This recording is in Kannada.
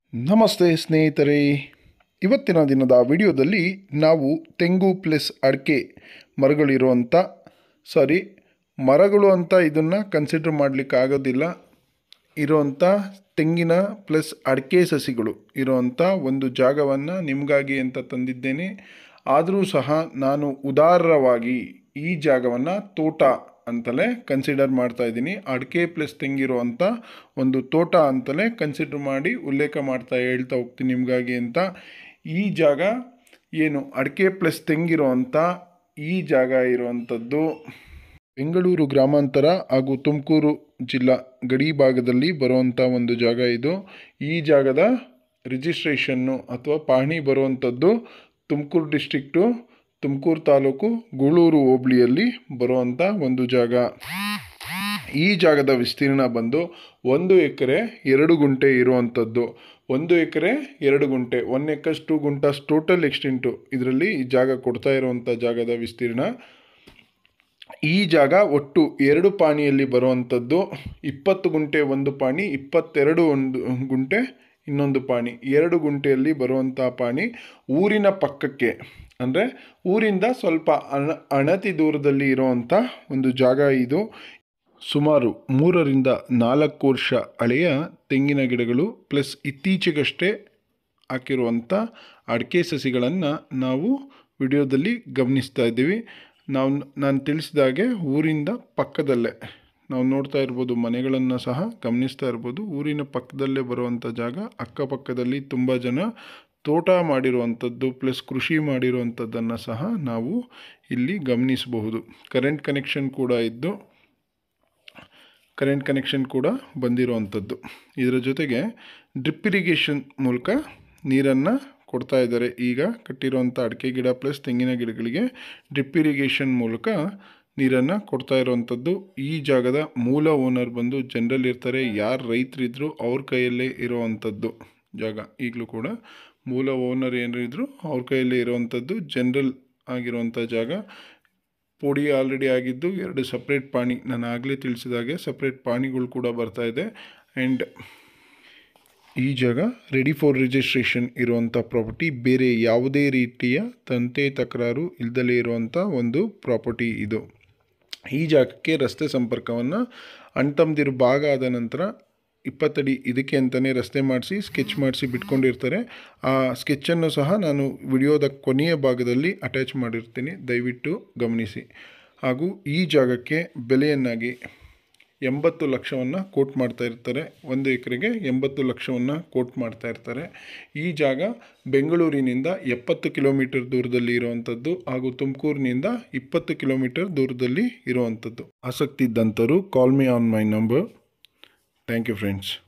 ನಮಸ್ತೆ ಸ್ನೇಹಿತರೆ ಇವತ್ತಿನ ದಿನದ ವಿಡಿಯೋದಲ್ಲಿ ನಾವು ತೆಂಗು ಪ್ಲಸ್ ಅಡಿಕೆ ಮರಗಳಿರುವಂಥ ಸಾರಿ ಮರಗಳು ಅಂತ ಇದನ್ನು ಕನ್ಸಿಡರ್ ಮಾಡಲಿಕ್ಕೆ ಆಗೋದಿಲ್ಲ ಇರುವಂಥ ತೆಂಗಿನ ಪ್ಲಸ್ ಅಡಿಕೆ ಸಸಿಗಳು ಇರುವಂಥ ಒಂದು ಜಾಗವನ್ನು ನಿಮಗಾಗಿ ಅಂತ ತಂದಿದ್ದೇನೆ ಆದರೂ ಸಹ ನಾನು ಉದಾರವಾಗಿ ಈ ಜಾಗವನ್ನು ತೋಟ ಅಂತಲೇ ಕನ್ಸಿಡರ್ ಮಾಡ್ತಾ ಇದ್ದೀನಿ ಅಡಿಕೆ ಪ್ಲಸ್ ತೆಂಗಿರುವಂಥ ಒಂದು ತೋಟ ಅಂತಲೇ ಕನ್ಸಿಡರ್ ಮಾಡಿ ಉಲ್ಲೇಖ ಮಾಡ್ತಾ ಹೇಳ್ತಾ ಹೋಗ್ತೀನಿ ನಿಮಗಾಗಿ ಅಂತ ಈ ಜಾಗ ಏನು ಅಡಿಕೆ ಪ್ಲಸ್ ತೆಂಗಿರುವಂಥ ಈ ಜಾಗ ಇರುವಂಥದ್ದು ಬೆಂಗಳೂರು ಗ್ರಾಮಾಂತರ ಹಾಗೂ ತುಮಕೂರು ಜಿಲ್ಲಾ ಗಡಿ ಭಾಗದಲ್ಲಿ ಬರುವಂಥ ಒಂದು ಜಾಗ ಇದು ಈ ಜಾಗದ ರಿಜಿಸ್ಟ್ರೇಷನ್ನು ಅಥವಾ ಪಹಣಿ ಬರುವಂಥದ್ದು ತುಮಕೂರು ಡಿಸ್ಟ್ರಿಕ್ಟು ತುಮಕೂರು ತಾಲೂಕು ಗೂಳೂರು ಹೋಬಳಿಯಲ್ಲಿ ಬರುವಂಥ ಒಂದು ಜಾಗ ಈ ಜಾಗದ ವಿಸ್ತೀರ್ಣ ಬಂದು ಒಂದು ಎಕರೆ ಎರಡು ಗುಂಟೆ ಇರುವಂಥದ್ದು ಒಂದು ಎಕರೆ ಎರಡು ಗುಂಟೆ one acres two guntas total extent ಇದರಲ್ಲಿ ಈ ಜಾಗ ಕೊಡ್ತಾ ಇರುವಂಥ ಜಾಗದ ವಿಸ್ತೀರ್ಣ ಈ ಜಾಗ ಒಟ್ಟು ಎರಡು ಪಾಣಿಯಲ್ಲಿ ಬರುವಂಥದ್ದು ಇಪ್ಪತ್ತು ಗುಂಟೆ ಒಂದು ಪಾಣಿ ಇಪ್ಪತ್ತೆರಡು ಒಂದು ಗುಂಟೆ ಇನ್ನೊಂದು ಪಾಣಿ ಎರಡು ಗುಂಟೆಯಲ್ಲಿ ಬರುವಂಥ ಪಾಣಿ ಊರಿನ ಪಕ್ಕಕ್ಕೆ ಅಂದರೆ ಊರಿಂದ ಸ್ವಲ್ಪ ಅಣ ಅಣತಿ ದೂರದಲ್ಲಿ ಇರುವಂಥ ಒಂದು ಜಾಗ ಇದು ಸುಮಾರು ಮೂರರಿಂದ ನಾಲ್ಕು ವರ್ಷ ಹಳೆಯ ತೆಂಗಿನ ಗಿಡಗಳು ಪ್ಲಸ್ ಇತ್ತೀಚೆಗಷ್ಟೇ ಹಾಕಿರುವಂಥ ಅಡಿಕೆ ಸಸಿಗಳನ್ನು ನಾವು ವಿಡಿಯೋದಲ್ಲಿ ಗಮನಿಸ್ತಾ ಇದ್ದೀವಿ ನಾವು ನಾನು ತಿಳಿಸಿದಾಗೆ ಊರಿಂದ ಪಕ್ಕದಲ್ಲೇ ನಾವು ನೋಡ್ತಾ ಇರ್ಬೋದು ಮನೆಗಳನ್ನು ಸಹ ಗಮನಿಸ್ತಾ ಇರ್ಬೋದು ಊರಿನ ಪಕ್ಕದಲ್ಲೇ ಬರುವಂಥ ಜಾಗ ಅಕ್ಕಪಕ್ಕದಲ್ಲಿ ತುಂಬ ಜನ ತೋಟ ಮಾಡಿರುವಂಥದ್ದು ಪ್ಲಸ್ ಕೃಷಿ ಮಾಡಿರುವಂಥದ್ದನ್ನು ಸಹ ನಾವು ಇಲ್ಲಿ ಗಮನಿಸಬಹುದು ಕರೆಂಟ್ ಕನೆಕ್ಷನ್ ಕೂಡ ಇದ್ದು ಕರೆಂಟ್ ಕನೆಕ್ಷನ್ ಕೂಡ ಬಂದಿರುವಂಥದ್ದು ಇದರ ಜೊತೆಗೆ ಡ್ರಿಪ್ ಇರಿಗೇಷನ್ ಮೂಲಕ ನೀರನ್ನು ಕೊಡ್ತಾ ಇದ್ದಾರೆ ಈಗ ಕಟ್ಟಿರುವಂಥ ಅಡಿಕೆ ಗಿಡ ಪ್ಲಸ್ ತೆಂಗಿನ ಗಿಡಗಳಿಗೆ ಡ್ರಿಪ್ ಇರಿಗೇಷನ್ ಮೂಲಕ ನೀರನ್ನು ಕೊಡ್ತಾ ಇರುವಂಥದ್ದು ಈ ಜಾಗದ ಮೂಲ ಓನರ್ ಬಂದು ಜನರಲ್ ಇರ್ತಾರೆ ಯಾರು ರೈತರಿದ್ರು ಅವ್ರ ಕೈಯಲ್ಲೇ ಇರುವಂಥದ್ದು ಜಾಗ ಈಗಲೂ ಕೂಡ ಮೂಲ ಓನರ್ ಏನಿದ್ರು ಅವ್ರ ಕೈಯಲ್ಲೇ ಇರುವಂಥದ್ದು ಜನರಲ್ ಆಗಿರುವಂಥ ಜಾಗ ಪುಡಿ ಆಲ್ರೆಡಿ ಆಗಿದ್ದು ಎರಡು ಸಪ್ರೇಟ್ ಪಾಣಿ ನಾನು ಆಗಲೇ ತಿಳಿಸಿದಾಗೆ ಸಪ್ರೇಟ್ ಪಾಣಿಗಳು ಕೂಡ ಬರ್ತಾ ಇದೆ ಆ್ಯಂಡ್ ಈ ಜಾಗ ರೆಡಿ ಫಾರ್ ರಿಜಿಸ್ಟ್ರೇಷನ್ ಇರುವಂಥ ಪ್ರಾಪರ್ಟಿ ಬೇರೆ ಯಾವುದೇ ರೀತಿಯ ತಂತೆ ತಕರಾರು ಇಲ್ದಲೇ ಇರುವಂಥ ಒಂದು ಪ್ರಾಪರ್ಟಿ ಇದು ಈ ಜಾಗಕ್ಕೆ ರಸ್ತೆ ಸಂಪರ್ಕವನ್ನು ಅಣ್ತಮ್ಮದಿರು ಭಾಗ ಆದ ನಂತರ ಇಪ್ಪತ್ತಡಿ ಇದಕ್ಕೆ ಅಂತಲೇ ರಸ್ತೆ ಮಾಡಿಸಿ ಸ್ಕೆಚ್ ಮಾಡಿಸಿ ಬಿಟ್ಕೊಂಡಿರ್ತಾರೆ ಆ ಸ್ಕೆಚ್ಚನ್ನು ಸಹ ನಾನು ವಿಡಿಯೋದ ಕೊನೆಯ ಭಾಗದಲ್ಲಿ ಅಟ್ಯಾಚ್ ಮಾಡಿರ್ತೀನಿ ದಯವಿಟ್ಟು ಗಮನಿಸಿ ಹಾಗೂ ಈ ಜಾಗಕ್ಕೆ ಬೆಲೆಯನ್ನಾಗಿ ಎಂಬತ್ತು ಲಕ್ಷವನ್ನು ಕೋಟ್ ಮಾಡ್ತಾ ಇರ್ತಾರೆ ಒಂದು ಎಕರೆಗೆ ಎಂಬತ್ತು ಲಕ್ಷವನ್ನು ಕೋಟ್ ಮಾಡ್ತಾ ಇರ್ತಾರೆ ಈ ಜಾಗ ಬೆಂಗಳೂರಿನಿಂದ ಎಪ್ಪತ್ತು ಕಿಲೋಮೀಟರ್ ದೂರದಲ್ಲಿ ಇರುವಂಥದ್ದು ಹಾಗೂ ತುಮಕೂರಿನಿಂದ ಇಪ್ಪತ್ತು ಕಿಲೋಮೀಟರ್ ದೂರದಲ್ಲಿ ಇರುವಂಥದ್ದು ಆಸಕ್ತಿ ಇದ್ದಂಥವರು call me on my number thank you friends